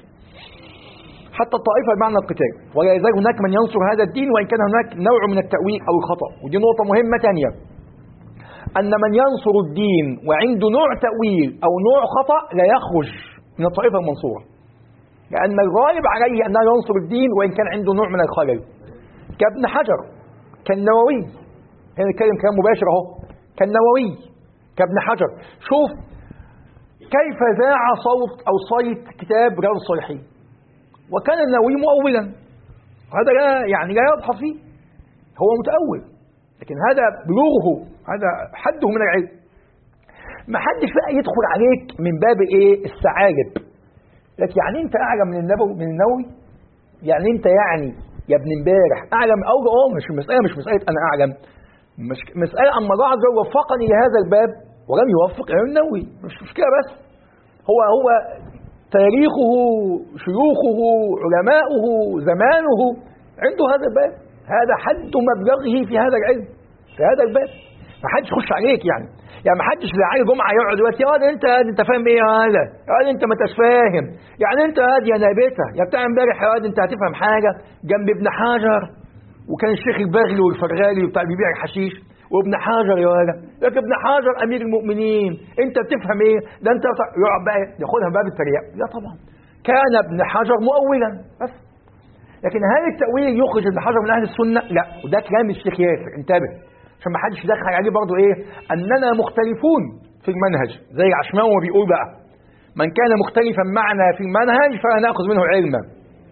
حتى الطائفة بمعنى القتال ولا يزال هناك من ينصر هذا الدين وإن كان هناك نوع من التأويل أو الخطأ ودي نقطة مهمة ثانية أن من ينصر الدين وعنده نوع تأويل أو نوع خطأ لا يخرج من الطائفة المنصورة لأن الغالب عليه أنه ينصر الدين وإن كان عنده نوع من الخلل كابن حجر كالنووي هنا نتكلم كلام مباشر أهو كالنووي كابن حجر شوف كيف ذاع صوت أو صيت كتاب رياض الصالحين وكان النووي مؤولا هذا لا يعني لا يضحى فيه هو متأول لكن هذا بلوغه هذا حده من العلم ما حدش بقى يدخل عليك من باب ايه الثعالب لك يعني انت اعلم من النبوي من النووي يعني انت يعني يا ابن امبارح اعلم او اه مش المساله مش مساله انا اعلم مش مساله اما الله عز وجل وفقني لهذا الباب ولم يوفق الامام النووي مش مشكله بس هو هو تاريخه شيوخه علماؤه زمانه عنده هذا الباب هذا حد مبلغه في هذا العلم في هذا الباب ما حدش يخش عليك يعني يعني ما حدش في علي جمعه يقعد دلوقتي يا انت انت فاهم ايه هذا يا انت ما انتش فاهم يعني انت هاد يا نابته يا بتاع امبارح يا واد انت هتفهم حاجه جنب ابن حجر وكان الشيخ البغلي والفرغالي وبتاع بيبيع الحشيش وابن حجر يا ولد لكن ابن حجر امير المؤمنين انت بتفهم ايه ده انت يقعد بقى ياخدها باب التريق لا طبعا كان ابن حجر مؤولا بس لكن هل التأويل يخرج ابن حجر من أهل السنة؟ لا وده كلام الشيخ ياسر انتبه عشان ما حدش يدخل عليه برضه إيه؟ أننا مختلفون في المنهج زي عشماوي ما بيقول بقى من كان مختلفا معنا في المنهج فلا نأخذ منه علما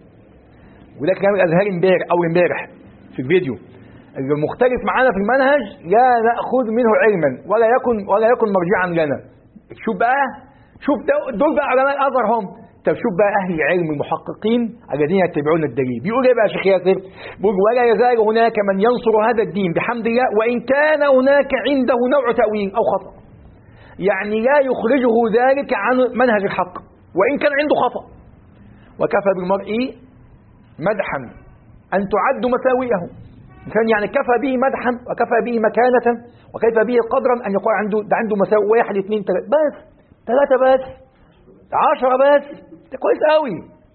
وده كلام الأزهر امبارح أو امبارح في الفيديو المختلف معنا في المنهج لا نأخذ منه علما ولا يكن ولا يكن مرجعا لنا شوف بقى شوف دول بقى علماء الأزهر هم طب شوف بقى أهل العلم المحققين الذين يتبعون الدليل بيقول إيه بقى يا شيخ ياسر بيقول ولا يزال هناك من ينصر هذا الدين بحمد الله وإن كان هناك عنده نوع تأويل أو خطأ يعني لا يخرجه ذلك عن منهج الحق وإن كان عنده خطأ وكفى بالمرء مدحا أن تعد مساوئه كان يعني كفى به مدحا وكفى به مكانة وكفى به قدرا أن يقول عنده ده عنده مساوئ واحد اثنين ثلاثة بس ثلاثة بس عشرة بس ده كويس قوي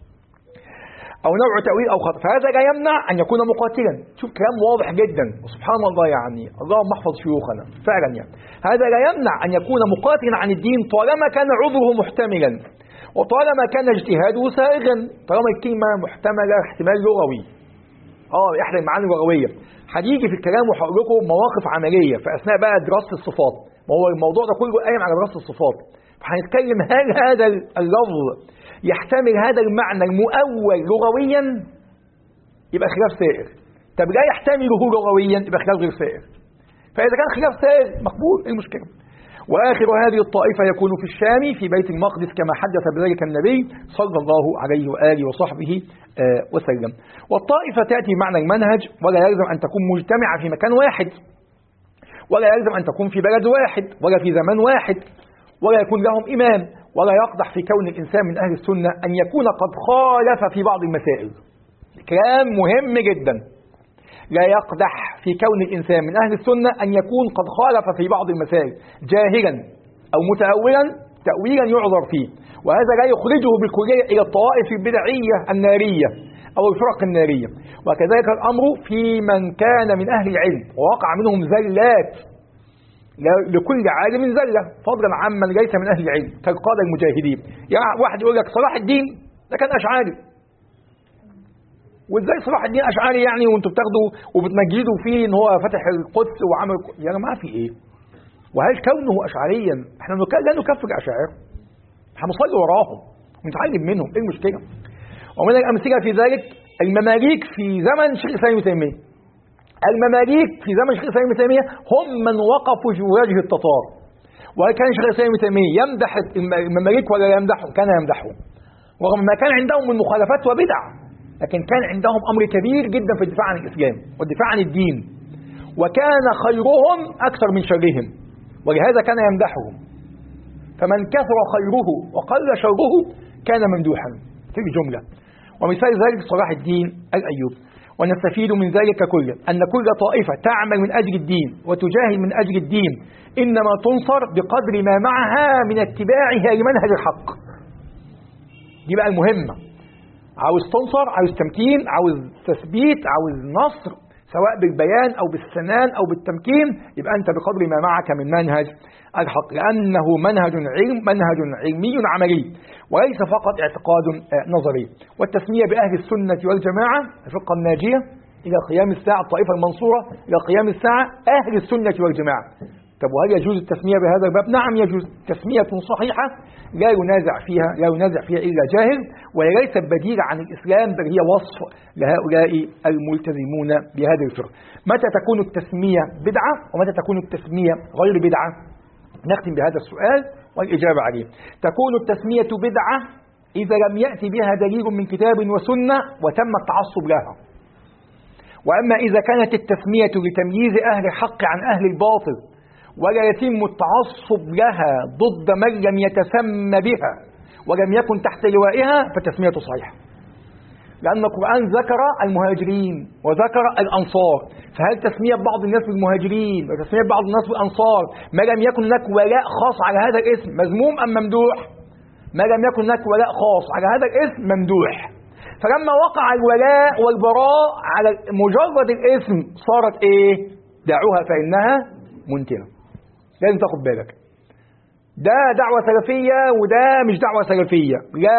أو نوع تأويل أو خطأ فهذا لا يمنع أن يكون مقاتلا شوف كلام واضح جدا وسبحان الله يعني اللهم احفظ شيوخنا فعلا يعني هذا لا يمنع أن يكون مقاتلا عن الدين طالما كان عذره محتملا وطالما كان اجتهاده سائغا طالما الكلمة محتملة احتمال لغوي اه احدى المعاني اللغويه هنيجي في الكلام وهقول لكم مواقف عمليه في اثناء بقى دراسه الصفات ما هو الموضوع ده كله قايم على دراسه الصفات فهنتكلم هل هذا اللفظ يحتمل هذا المعنى المؤول لغويا يبقى خلاف سائر طب لا يحتمله لغويا يبقى خلاف غير سائر فاذا كان خلاف سائر مقبول ايه المشكله واخر هذه الطائفه يكون في الشام في بيت المقدس كما حدث بذلك النبي صلى الله عليه واله وصحبه وسلم والطائفة تأتي بمعنى المنهج ولا يلزم أن تكون مجتمعة في مكان واحد ولا يلزم أن تكون في بلد واحد ولا في زمان واحد ولا يكون لهم إمام ولا يقدح في كون الإنسان من أهل السنة أن يكون قد خالف في بعض المسائل كلام مهم جدا لا يقدح في كون الإنسان من أهل السنة أن يكون قد خالف في بعض المسائل جاهلا أو متأولا تأويلا يعذر فيه وهذا لا يخرجه بالكلية إلى الطوائف البدعية النارية أو الفرق النارية وكذلك الأمر في من كان من أهل العلم ووقع منهم زلات لكل عالم زلة فضلا عمن ليس من أهل العلم كالقادة المجاهدين يعني واحد يقول لك صلاح الدين ده كان أشعاري وازاي صلاح الدين أشعاري يعني وانتوا بتاخدوا وبتمجدوا فيه ان هو فتح القدس وعمل يا جماعة في ايه وهل كونه أشعريا احنا لا نكفر أشاعره هنصلي وراهم ونتعلم منهم ايه المشكله ومن الامثله في ذلك المماليك في زمن شيخ الاسلام ابن تيميه المماليك في زمن شيخ الاسلام ابن تيميه هم من وقفوا في وجه التتار وكان شيخ الاسلام ابن تيميه يمدح المماليك ولا يمدحهم كان يمدحهم رغم ما كان عندهم من مخالفات وبدع لكن كان عندهم امر كبير جدا في الدفاع عن الاسلام والدفاع عن الدين وكان خيرهم اكثر من شرهم ولهذا كان يمدحهم فمن كثر خيره وقل شره كان ممدوحا في الجملة ومثال ذلك صلاح الدين الأيوب ونستفيد من ذلك كله أن كل طائفة تعمل من أجل الدين وتجاهد من أجل الدين إنما تنصر بقدر ما معها من اتباعها لمنهج الحق دي بقى المهمة عاوز تنصر عاوز تمكين عاوز تثبيت عاوز نصر سواء بالبيان أو بالسنان أو بالتمكين يبقى أنت بقدر ما معك من منهج الحق لأنه منهج علم منهج علمي عملي وليس فقط اعتقاد نظري والتسمية بأهل السنة والجماعة الفرقة الناجية إلى قيام الساعة الطائفة المنصورة إلى قيام الساعة أهل السنة والجماعة طب وهل يجوز التسمية بهذا الباب؟ نعم يجوز تسمية صحيحة لا ينازع فيها لا ينازع فيها إلا جاهل وهي ليست بديلة عن الإسلام بل هي وصف لهؤلاء الملتزمون بهذه الفرق متى تكون التسمية بدعة ومتى تكون التسمية غير بدعة نختم بهذا السؤال والإجابة عليه تكون التسمية بدعة إذا لم يأتي بها دليل من كتاب وسنة وتم التعصب لها وأما إذا كانت التسمية لتمييز أهل الحق عن أهل الباطل ولا يتم التعصب لها ضد من لم يتسمى بها ولم يكن تحت لوائها فالتسمية صحيحة لأن القرآن ذكر المهاجرين وذكر الأنصار فهل تسمية بعض الناس بالمهاجرين وتسمية بعض الناس بالأنصار ما لم يكن هناك ولاء خاص على هذا الاسم مذموم أم ممدوح ما لم يكن هناك ولاء خاص على هذا الاسم ممدوح فلما وقع الولاء والبراء على مجرد الاسم صارت ايه دعوها فإنها منتنة لازم تاخد بالك ده دعوة سلفية وده مش دعوة سلفية لا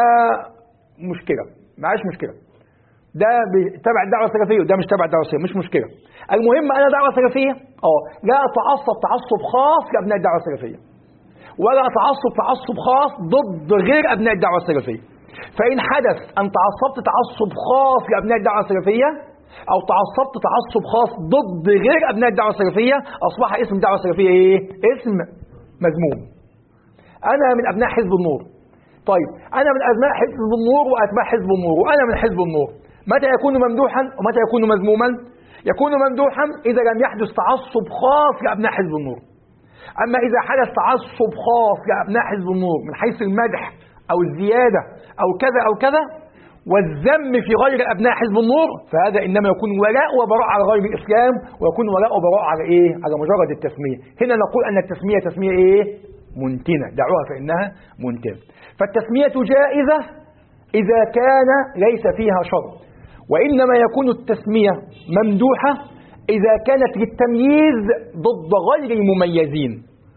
مشكلة معاش مشكلة ده تبع الدعوة السلفية وده مش تبع الدعوة السلفية مش مشكلة المهم أنا دعوة سلفية اه لا أتعصب تعصب خاص لأبناء الدعوة السلفية ولا أتعصب تعصب خاص ضد غير أبناء الدعوة السلفية فإن حدث أن تعصبت تعصب خاص لأبناء الدعوة السلفية أو تعصبت تعصب خاص ضد غير أبناء الدعوة السلفية أصبح اسم الدعوة السلفية إيه؟ اسم مذموم أنا من أبناء حزب النور طيب أنا من أبناء حزب النور وأتباع حزب النور وأنا من حزب النور متى يكون ممدوحا ومتى يكون مذموما يكون ممدوحا إذا لم يحدث تعصب خاص لأبناء حزب النور أما إذا حدث تعصب خاص لأبناء حزب النور من حيث المدح أو الزيادة أو كذا أو كذا والذم في غير أبناء حزب النور فهذا إنما يكون ولاء وبراء على غير الإسلام ويكون ولاء وبراء على إيه؟ على مجرد التسمية هنا نقول أن التسمية تسمية إيه؟ منتنة دعوها فإنها منتنة فالتسمية جائزة إذا كان ليس فيها شر وإنما يكون التسمية ممدوحة إذا كانت للتمييز ضد غير المميزين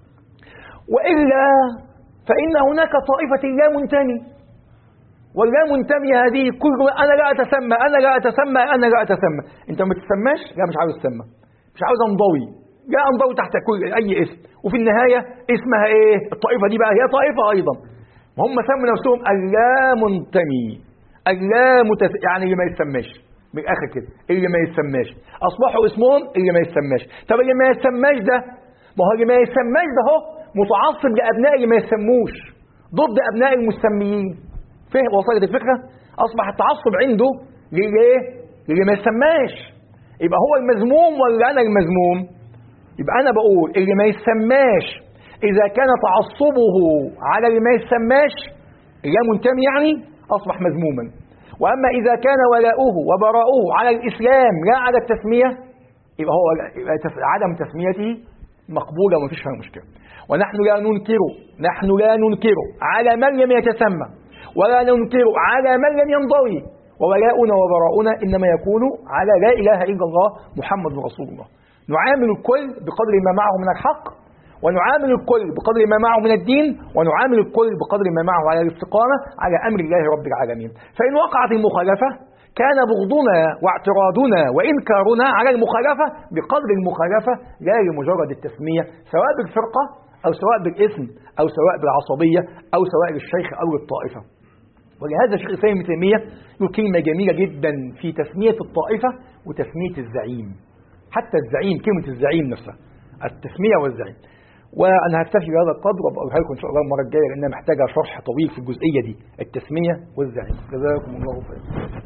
وإلا فإن هناك طائفة لا منتمي واللا منتمي هذه كل أنا لا أتسمى أنا لا أتسمى أنا لا أتسمى أنت ما تتسماش لا مش عاوز تسمى مش عاوز أنضوي لا أنضوي تحت كل أي اسم وفي النهاية اسمها إيه الطائفة دي بقى هي طائفة أيضا هم سموا نفسهم اللا منتمي اللا متس... يعني اللي ما يتسماش من الاخر كده اللي ما يتسماش اصبحوا اسمهم اللي ما يتسماش طب اللي ما يتسماش ده ما هو اللي ما يتسماش ده هو متعصب لابناء اللي ما يسموش ضد ابناء المسميين فهم وصلت الفكره اصبح التعصب عنده ليه للي ما يسماش يبقى هو المذموم ولا انا المذموم يبقى انا بقول اللي ما يسماش اذا كان تعصبه على اللي ما يسماش اللي منتمي يعني اصبح مذموما واما اذا كان ولاؤه وبراؤه على الاسلام لا على التسميه يبقى هو عدم تسميته مقبوله وما فيش فيها مشكله ونحن لا ننكر نحن لا ننكر على من لم يتسمى ولا ننكر على من لم ينضوي وولاؤنا وبراؤنا انما يكون على لا اله الا الله محمد رسول الله نعامل الكل بقدر ما معه من الحق ونعامل الكل بقدر ما معه من الدين ونعامل الكل بقدر ما معه على الاستقامة على أمر الله رب العالمين فإن وقعت المخالفة كان بغضنا واعتراضنا وإنكارنا على المخالفة بقدر المخالفة لا لمجرد التسمية سواء بالفرقة أو سواء بالاسم أو سواء بالعصبية أو سواء للشيخ أو للطائفة ولهذا الشيخ الإسلام ابن تيمية له كلمة جميلة جدا في تسمية الطائفة وتسمية الزعيم حتى الزعيم كلمة الزعيم نفسها التسمية والزعيم وانا هكتفي بهذا القدر وابقى لكم ان شاء الله المره الجايه لانها محتاجه شرح طويل في الجزئيه دي التسميه والزعيم جزاكم الله خيرا